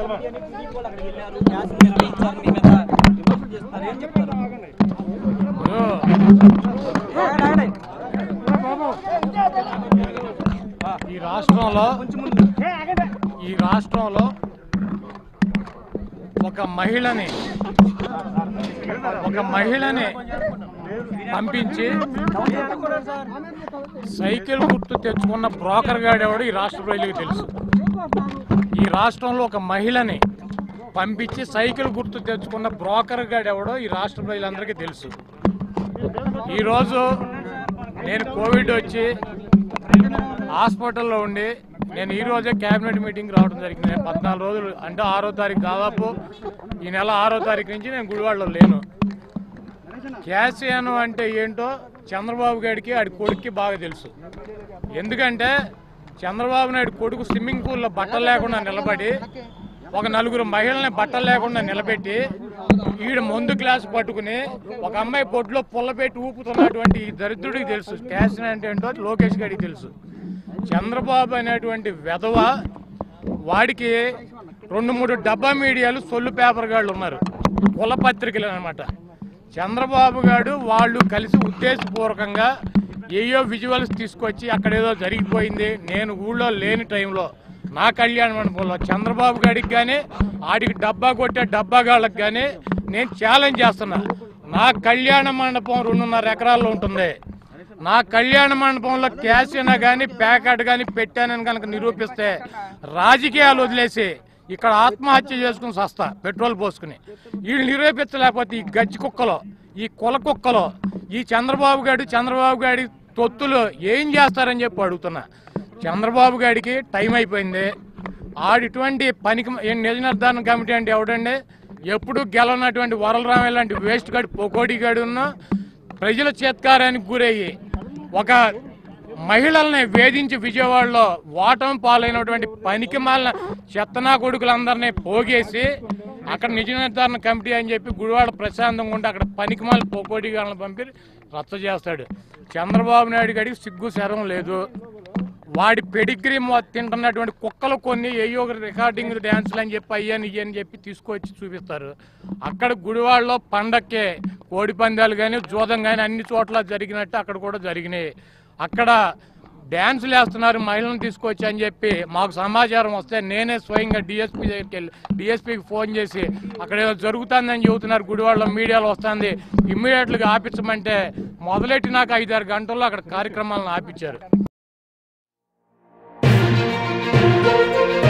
ఈ రాష్ట్రంలో ఈ రాష్ట్రంలో ఒక మహిళని ఒక మహిళని పంపించి సైకిల్ గుర్తు తెచ్చుకున్న బ్రోకర్ గాడెవడు ఈ రాష్ట్ర ప్రజలకు తెలుసు ఈ రాష్ట్రంలో ఒక మహిళని పంపించి సైకిల్ గుర్తు తెచ్చుకున్న బ్రోకర్ గాడెవడో ఈ రాష్ట్ర ప్రజలందరికీ తెలుసు ఈరోజు నేను కోవిడ్ వచ్చి హాస్పిటల్లో ఉండి నేను ఈ రోజే కేబినెట్ మీటింగ్ రావడం జరిగింది నేను పద్నాలుగు రోజులు అంటే ఆరో తారీఖు దాదాపు ఈ నెల ఆరో తారీఖు నుంచి నేను గుడివాడలో లేను క్యాసియాను అంటే ఏంటో చంద్రబాబు గారికి ఆడి కొడుక్కి బాగా తెలుసు ఎందుకంటే చంద్రబాబు నాయుడు కొడుకు స్విమ్మింగ్ పూల్లో బట్టలు లేకుండా నిలబడి ఒక నలుగురు మహిళల్ని బట్టలు లేకుండా నిలబెట్టి ఈడ ముందు గ్లాస్ పట్టుకుని ఒక అమ్మాయి పొట్టులో పుల్ల పెట్టి ఊపుతున్నటువంటి ఈ దరిద్రుడికి తెలుసు క్యాసిన్ అంటే ఏంటో లోకేష్ గారికి తెలుసు చంద్రబాబు అనేటువంటి వెధవ వాడికి రెండు మూడు డబ్బా మీడియాలు సొల్లు పేపర్ గాళ్ళు ఉన్నారు కుల పత్రికలు అనమాట చంద్రబాబు గారు వాళ్ళు కలిసి ఉద్దేశపూర్వకంగా ఏయో విజువల్స్ తీసుకొచ్చి అక్కడ ఏదో జరిగిపోయింది నేను ఊళ్ళో లేని టైంలో నా కళ్యాణ మండపంలో చంద్రబాబు గారికి కానీ ఆడికి డబ్బా కొట్టే డబ్బాగాళ్ళకి కానీ నేను ఛాలెంజ్ చేస్తున్నా నా కళ్యాణ మండపం రెండున్నర ఎకరాల్లో ఉంటుంది నా కళ్యాణ మండపంలో క్యాసినా కానీ ప్యాకెట్ కానీ పెట్టానని కనుక నిరూపిస్తే రాజకీయాలు వదిలేసి ఇక్కడ ఆత్మహత్య చేసుకుని సస్తా పెట్రోల్ పోసుకుని వీళ్ళు నిరూపించలేకపోతే ఈ గజ్జి కుక్కలో ఈ కుల కుక్కలో ఈ చంద్రబాబు గారు చంద్రబాబు గారి తొత్తులు ఏం చేస్తారని చెప్పి అడుగుతున్నా చంద్రబాబు గారికి టైం అయిపోయింది ఆడిటువంటి పనికి ఏం నిజ నిర్ధారణ కమిటీ అంటే ఎవడండి ఎప్పుడు గెలవనటువంటి వరలరామయ్య లాంటి వేస్ట్ గాడి పొకోడి గాడి ఉన్న ప్రజల చేత్కారానికి గురయ్యి ఒక మహిళల్ని వేధించి విజయవాడలో ఓటమి పాలైనటువంటి పనికి మాలిన చెత్తనా కొడుకులందరినీ పోగేసి అక్కడ నిజ నిర్ధారణ కమిటీ అని చెప్పి గుడివాడ ప్రశాంతంగా ఉండి అక్కడ పనికి మాలిన పోకోడి గాళ్ళని పంపి రచ్చ చేస్తాడు చంద్రబాబు నాయుడు గడికి సిగ్గు శరం లేదు వాడి పెడిగ్రీ తింటున్నటువంటి కుక్కలు కొన్ని ఏయో రికార్డింగ్ డ్యాన్సులు అని చెప్పి అయ్యని ఇయ్యి అని చెప్పి తీసుకొచ్చి చూపిస్తారు అక్కడ గుడివాడలో పండక్కే కోడి పందాలు కానీ జూదం కానీ అన్ని చోట్ల జరిగినట్టు అక్కడ కూడా జరిగినాయి అక్కడ డ్యాన్సులు వేస్తున్నారు మహిళలను తీసుకొచ్చి అని చెప్పి మాకు సమాచారం వస్తే నేనే స్వయంగా డిఎస్పీ దగ్గరికి వెళ్ళి డిఎస్పీకి ఫోన్ చేసి అక్కడ ఏదో జరుగుతుందని చెబుతున్నారు గుడివాడలో మీడియాలో వస్తుంది ఇమ్మీడియట్గా ఆపించమంటే మొదలెట్టినాక ఐదారు గంటల్లో అక్కడ కార్యక్రమాలను ఆపించారు